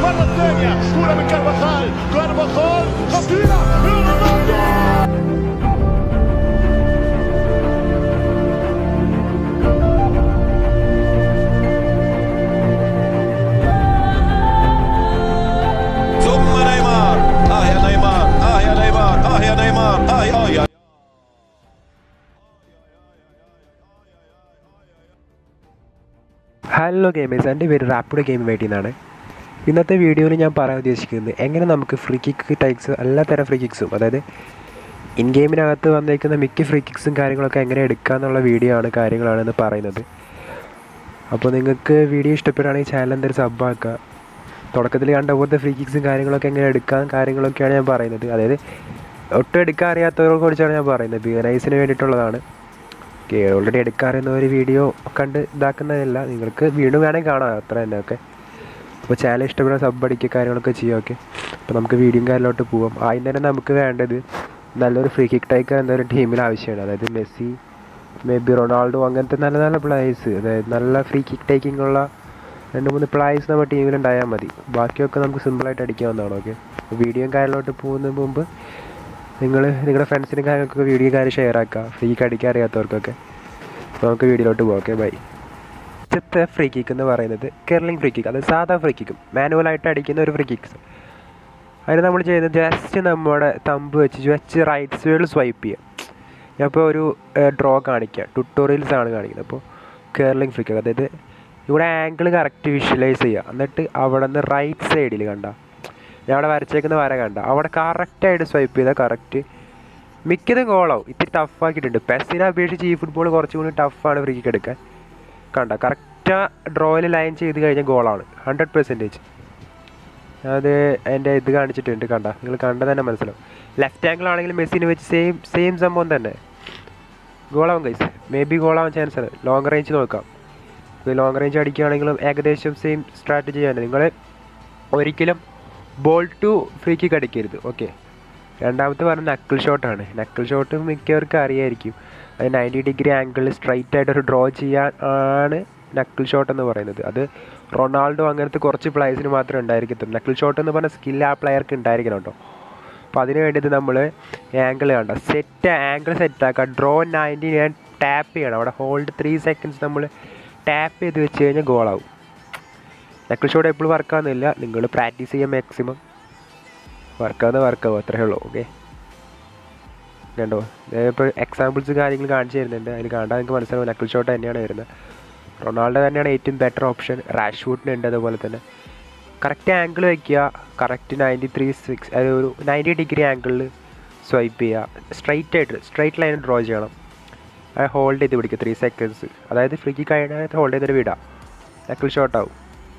مرة ثانية كرة من كارفاخال كارفاخال خطيرة رونالدو ثم نيمار اه يا نيمار اه يا نيمار اه يا نيمار اه يا اه يا hello gamers എൻ്റെ പേര് rapid game wait എന്നാണ് ഇന്നത്തെ വീഡിയോയിൽ ഞാൻ പറയാൻ ഉദ്ദേശിക്കുന്നത് എങ്ങനെ നമുക്ക് ഫ്രീ കിക്ക് ടൈപ്സ് എല്ലാ തരം ഫ്രീ കിക്സും അതായത് ഇൻ ഗെയിമിനകത്ത് വന്നേക്കുന്ന മിക്ക ഫ്രീ കിക്സും കാര്യങ്ങളൊക്കെ എങ്ങനെ എടുക്കുക എന്നുള്ള വീഡിയോ ആണ് കാര്യങ്ങളാണെന്ന് പറയുന്നത് അപ്പോൾ നിങ്ങൾക്ക് വീഡിയോ ഇഷ്ടപ്പെടുകയാണെങ്കിൽ ചാനൽ എന്തൊരു സബ്ബാക്കുക തുടക്കത്തിൽ കണ്ട പോലത്തെ ഫ്രീ കിക്സും കാര്യങ്ങളൊക്കെ എങ്ങനെ എടുക്കാൻ കാര്യങ്ങളൊക്കെയാണ് ഞാൻ പറയുന്നത് അതായത് ഒട്ടും എടുക്കാൻ അറിയാത്തവരെ കുറിച്ചാണ് ഞാൻ പറയുന്നത് ബിഗനൈസിന് വേണ്ടിയിട്ടുള്ളതാണ് ഓക്കെ ഓൾറെഡി എടുക്കാറുന്ന ഒരു വീഡിയോ കണ്ട് ഇതാക്കുന്നതല്ല നിങ്ങൾക്ക് വീണ്ടും വേണമെങ്കിൽ കാണാം അത്ര തന്നെ ഓക്കെ അപ്പോൾ ചാനൽ ഇഷ്ടപ്പെടുന്ന സബ് അടിക്കുക കാര്യങ്ങളൊക്കെ ചെയ്യാം ഓക്കെ അപ്പോൾ നമുക്ക് വീഡിയോയും കാര്യത്തിലോട്ട് പോവാം ആദ്യം തന്നെ നമുക്ക് വേണ്ടത് നല്ലൊരു ഫ്രീ കിക്ക് ടൈക്കർ എന്നൊരു ടീമിൽ ആവശ്യമാണ് അതായത് മെസ്സി മേ ബി റൊണാൾഡോ അങ്ങനത്തെ നല്ല നല്ല പ്ലേയേഴ്സ് അതായത് നല്ല ഫ്രീ കിക്ക് ടേക്കിംഗ് ഉള്ള രണ്ട് മൂന്ന് പ്ലേയേഴ്സ് നമ്മുടെ ടീമിൽ ഉണ്ടായാൽ മതി ബാക്കിയൊക്കെ നമുക്ക് സിമ്പിളായിട്ട് അടിക്കാവുന്നതാണ് ഓക്കെ വീഡിയോയും കാര്യത്തിലോട്ട് പോകുന്നതിന് മുമ്പ് നിങ്ങൾ നിങ്ങളുടെ ഫ്രണ്ട്സിനും കാര്യങ്ങൾക്കൊക്കെ വീഡിയോ കാര്യം ഷെയർ ആക്കുക ഫ്രീ കിക്ക് അടിക്കാൻ അറിയാത്തവർക്കൊക്കെ അപ്പോൾ നമുക്ക് വീഡിയോയിലോട്ട് പോകാം ഓക്കെ ബൈ ആദ്യത്തെ ഫ്രീ കിക്ക് എന്ന് പറയുന്നത് കെർലിംഗ് ഫ്രീ കിക്ക് അത് സാധാ ഫ്രീ കിക്കും മാനുവലായിട്ട് അടിക്കുന്ന ഒരു ഫ്രീ കിക്സ് അതിന് നമ്മൾ ചെയ്യുന്നത് ജസ്റ്റ് നമ്മുടെ തമ്പ് വെച്ച് ജസ്റ്റ് റൈറ്റ് സൈഡിൽ സ്വൈപ്പ് ചെയ്യുക ഞാൻ ഇപ്പോൾ ഒരു ഡ്രോ കാണിക്കുക ട്യൂട്ടോറിയൽസ് ആണ് കാണിക്കുന്നത് അപ്പോൾ കെർലിംഗ് ഫ്രീ കിക്ക് അതായത് ഇവിടെ ആംഗിൾ കറക്റ്റ് വിഷ്വലൈസ് ചെയ്യുക എന്നിട്ട് അവിടെ നിന്ന് റൈറ്റ് സൈഡിൽ കണ്ട ഞാൻ അവിടെ വരച്ചേക്കുന്ന വര കണ്ട അവിടെ കറക്റ്റായിട്ട് സ്വൈപ്പ് ചെയ്താൽ കറക്റ്റ് മിക്കതും ഗോളാവും ഇത്തിരി ടഫാക്കിയിട്ടുണ്ട് പെസ്സിനെ അപേക്ഷിച്ച് ഈ ഫുട്ബോൾ കുറച്ചും കൂടി ടഫാണ് ഫ്രീ കിക്ക് എടുക്കാൻ കണ്ട കറക്റ്റ് ഡ്രോയിൽ ലൈൻ ചെയ്ത് കഴിഞ്ഞാൽ ഗോളാണ് ഹൺഡ്രഡ് പെർസെൻറ്റേജ് അത് എൻ്റെ ഇത് കാണിച്ചിട്ടുണ്ട് കണ്ട നിങ്ങൾ കണ്ട തന്നെ മനസ്സിലാവും ലെഫ്റ്റ് ആംഗിൾ ആണെങ്കിൽ മെസ്സിനെ വെച്ച് സെയിം സെയിം സംഭവം തന്നെ ഗോളാവും കൈസ് മേ ബി ഗോളാവാൻ ചാൻസ് ആണ് ലോങ് റേഞ്ച് നോക്കാം ഇപ്പോൾ ലോങ് റേഞ്ച് അടിക്കുകയാണെങ്കിലും ഏകദേശം സെയിം സ്ട്രാറ്റജി ആണ് നിങ്ങൾ ഒരിക്കലും ബോൾ ടു ഫ്രീ കിക്ക് അടിക്കരുത് ഓക്കെ രണ്ടാമത്തെ പറഞ്ഞ നക്കിൾ ഷോട്ടാണ് നക്കിൾ ഷോട്ട് മിക്കവർക്കും അറിയായിരിക്കും അത് നയൻറ്റി ഡിഗ്രി ആംഗിളിൽ സ്ട്രൈറ്റ് ആയിട്ട് ഒരു ഡ്രോ ചെയ്യാൻ ആണ് നക്കിൾ ഷോട്ട് എന്ന് പറയുന്നത് അത് റൊണാൾഡോ അങ്ങനത്തെ കുറച്ച് പ്ലേയേഴ്സിന് മാത്രമേ ഉണ്ടായിരിക്കത്തുള്ളൂ നക്കിൾ ഷോട്ട് എന്ന് പറഞ്ഞ സ്കില്ല് ആ പ്ലെയർക്ക് ഉണ്ടായിരിക്കണം കേട്ടോ അപ്പോൾ അതിന് വേണ്ടിയിട്ട് നമ്മൾ ആംഗിൾ കണ്ട സെറ്റ് ആംഗിൾ സെറ്റ് ആക്കുക ഡ്രോ നയൻറ്റി ഞാൻ ടാപ്പ് ചെയ്യണം അവിടെ ഹോൾഡ് ത്രീ സെക്കൻഡ്സ് നമ്മൾ ടാപ്പ് ചെയ്ത് വെച്ച് കഴിഞ്ഞാൽ ഗോളാവും നക്കിൾ ഷോട്ട് എപ്പോഴും വർക്കാവുന്നില്ല നിങ്ങൾ പ്രാക്ടീസ് ചെയ്യാൻ മാക്സിമം വർക്കാവുന്ന വർക്കാവും അത്രേ ഉള്ളൂ ഓക്കെ കണ്ടോ ഇപ്പോൾ എക്സാമ്പിൾസ് കാര്യങ്ങൾ കാണിച്ചു തരുന്നുണ്ട് അതിൽ കണ്ടാൽ നിങ്ങൾക്ക് മനസ്സിലാവും നക്കിൾ ഷോട്ട് തന്നെയാണ് വരുന്നത് റൊണാൾഡോ തന്നെയാണ് ഏറ്റവും ബെറ്റർ ഓപ്ഷൻ റാഷ്വൂട്ടിന് ഉണ്ട് അതുപോലെ തന്നെ കറക്റ്റ് ആംഗിൾ വയ്ക്കുക കറക്റ്റ് നയൻറ്റി ത്രീ സിക്സ് അതായത് ഒരു നയൻറ്റി ഡിഗ്രി ആംഗിളിൽ സ്വൈപ്പ് ചെയ്യുക സ്ട്രൈറ്റ് ആയിട്ട് സ്ട്രൈറ്റ് ലൈൻ ഡ്രോ ചെയ്യണം അത് ഹോൾഡ് ചെയ്ത് പിടിക്കുക ത്രീ സെക്കൻഡ്സ് അതായത് ഫ്രീക്ക് കഴിഞ്ഞാൽ ഹോൾഡ് ചെയ്തിട്ട് വിടാം നക്കിൾ ഷോട്ട് ആവും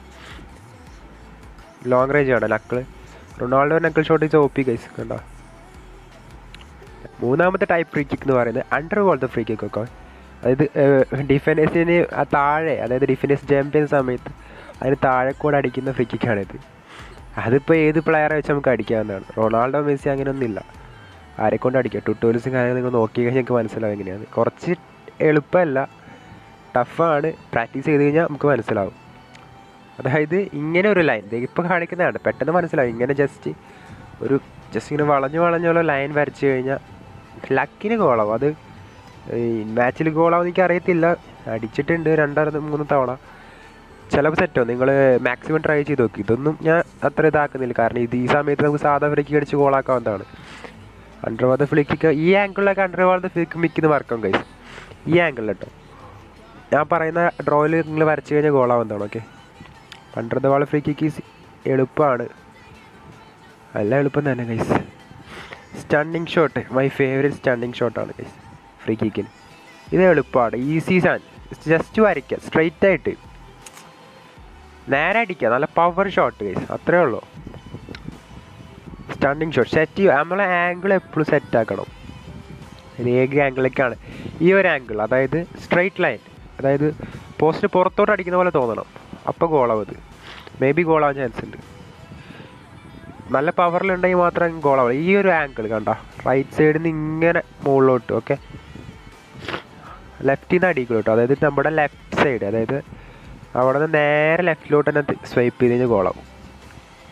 ലോങ് റേഞ്ച് ആണ് knuckle Ronaldo knuckle shot is O P guys കണ്ടോ മൂന്നാമത്തെ ടൈപ്പ് ഫ്രീ കിക്ക് എന്ന് പറയുന്നത് അണ്ടർ പോലത്തെ ഫ്രീ കിക്ക് ഒക്കെ അതായത് ഡിഫൻസിന് താഴെ അതായത് ഡിഫൻസ് ജമ്പ് ചെയ്യുന്ന സമയത്ത് അതിന് താഴെ കൂടെ അടിക്കുന്ന ഫ്രീ കിക്കാണിത് അതിപ്പോൾ ഏത് പ്ലെയറെ വെച്ച് നമുക്ക് അടിക്കാവുന്നതാണ് റൊണാൾഡോ മെസ്സി അങ്ങനെയൊന്നുമില്ല ആരെ കൊണ്ട് അടിക്കുക ട്യൂട്ടോറിയൽസും കാര്യങ്ങൾ നിങ്ങൾ നോക്കി കഴിഞ്ഞാൽ നിങ്ങൾക്ക് മനസ്സിലാവും എങ്ങനെയാണ് കുറച്ച് എളുപ്പമല്ല ടഫാണ് പ്രാക്ടീസ് ചെയ്ത് കഴിഞ്ഞാൽ നമുക്ക് മനസ്സിലാവും അതായത് ഇങ്ങനെ ഒരു ലൈൻ ഇപ്പോൾ കാണിക്കുന്നതാണ് പെട്ടെന്ന് മനസ്സിലാവും ഇങ്ങനെ ജസ്റ്റ് ഒരു ജസ്റ്റ് ഇങ്ങനെ വളഞ്ഞു വളഞ്ഞുള്ള ലൈൻ വരച്ച് കഴിഞ്ഞാൽ ലക്കിന് ഗോളാവും അത് മാച്ചിൽ ഗോളാവും എനിക്ക് അറിയത്തില്ല അടിച്ചിട്ടുണ്ട് രണ്ടാറ് മൂന്ന് തവണ ചിലപ്പോൾ സെറ്റോ നിങ്ങൾ മാക്സിമം ട്രൈ ചെയ്ത് നോക്കി ഇതൊന്നും ഞാൻ അത്ര ഇതാക്കുന്നില്ല കാരണം ഇത് ഈ സമയത്ത് നമുക്ക് സാധാ ഫ്ലിക്ക് അടിച്ച് ഗോളാക്കാവുന്നതാണ് അണ്ടർ വാദ ഫ്ലിക്ക് ഈ ആംഗിളിലൊക്കെ അണ്ടർ വാദ ഫ്ലിക്ക് മിക്കുന്ന വർക്കും കൈസ് ഈ ആംഗിളിൽ കേട്ടോ ഞാൻ പറയുന്ന ഡ്രോയിൽ നിങ്ങൾ വരച്ച് കഴിഞ്ഞാൽ ഗോളാവുന്നതാണ് okay under the wall free kick is എളുപ്പമാണ് നല്ല എളുപ്പം തന്നെ guys stunning shot my favourite stunning ഷോട്ടാണ് ഗൈസ് ഫ്രീ കിക്കിന് ഇത് എളുപ്പമാണ് ഈസി സാൻ ജസ്റ്റ് വരയ്ക്കുക സ്ട്രെയിറ്റ് ആയിട്ട് നേരെ അടിക്കുക നല്ല പവർ ഷോട്ട് ഗൈസ് അത്രേ ഉള്ളൂ സ്റ്റണ്ണിങ് ഷോട്ട് സെറ്റ് നമ്മളെ ആംഗിൾ എപ്പോഴും സെറ്റ് ആക്കണം ഇത് ഏക ആംഗിളൊക്കെയാണ് ഈ ഒരു ആംഗിൾ അതായത് സ്ട്രെയിറ്റ് ലൈൻ അതായത് പോസ്റ്റ് പുറത്തോട്ട് അടിക്കുന്ന പോലെ തോന്നണം അപ്പോൾ ഗോളാവും ഇത് മേ ബി ഗോളാവാൻ ചാൻസ് ഉണ്ട് നല്ല പവറിലുണ്ടെങ്കിൽ മാത്രമേ ഗോളാവുള്ളൂ ഈ ഒരു ആംഗിൾ കണ്ട റൈറ്റ് സൈഡിൽ നിന്ന് ഇങ്ങനെ മുകളിലോട്ട് ഓക്കെ ലെഫ്റ്റിൽ നിന്ന് അടിക്കുള്ളൂ കേട്ടോ അതായത് നമ്മുടെ ലെഫ്റ്റ് സൈഡ് അതായത് അവിടെ നിന്ന് നേരെ ലെഫ്റ്റിലോട്ട് തന്നെ സ്വൈപ്പ് ചെയ്ത് കഴിഞ്ഞാൽ ഗോളാവും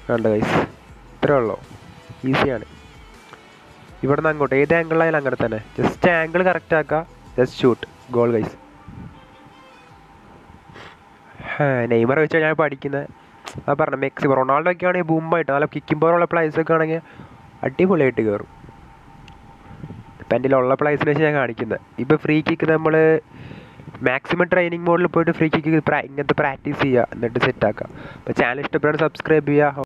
കണ്ട ഗൈസ് ഇത്രേ ഉള്ളൂ ഈസിയാണ് ഇവിടെ നിന്ന് അങ്ങോട്ട് ഏത് ആംഗിളായാലും അങ്ങനെ തന്നെ ജസ്റ്റ് ആംഗിൾ കറക്റ്റ് ആക്കുക just shoot goal guys Neymar വെച്ചാൽ ഞാൻ പഠിക്കുന്നത് ആ പറഞ്ഞ മെക്സി റൊണാൾഡോ ഒക്കെ ആണെങ്കിൽ ബൂമായിട്ട് നല്ല കിക്കിംഗ് പവറുള്ള പ്ലേസ് ഒക്കെ ആണെങ്കിൽ അടിപൊളിയായിട്ട് കയറും ഇപ്പം എൻ്റെ ഉള്ള പ്ലേസിൽ വെച്ച് ഞാൻ കാണിക്കുന്നത് ഇപ്പോൾ ഫ്രീ കിക്ക് നമ്മൾ മാക്സിമം ട്രെയിനിങ് മോഡിൽ പോയിട്ട് ഫ്രീ കിക്ക് ഇങ്ങനത്തെ പ്രാക്ടീസ് ചെയ്യുക എന്നിട്ട് സെറ്റ് ആക്കുക അപ്പോൾ ചാനൽ ഇഷ്ടപ്പെടാൻ സബ്സ്ക്രൈബ് ചെയ്യുക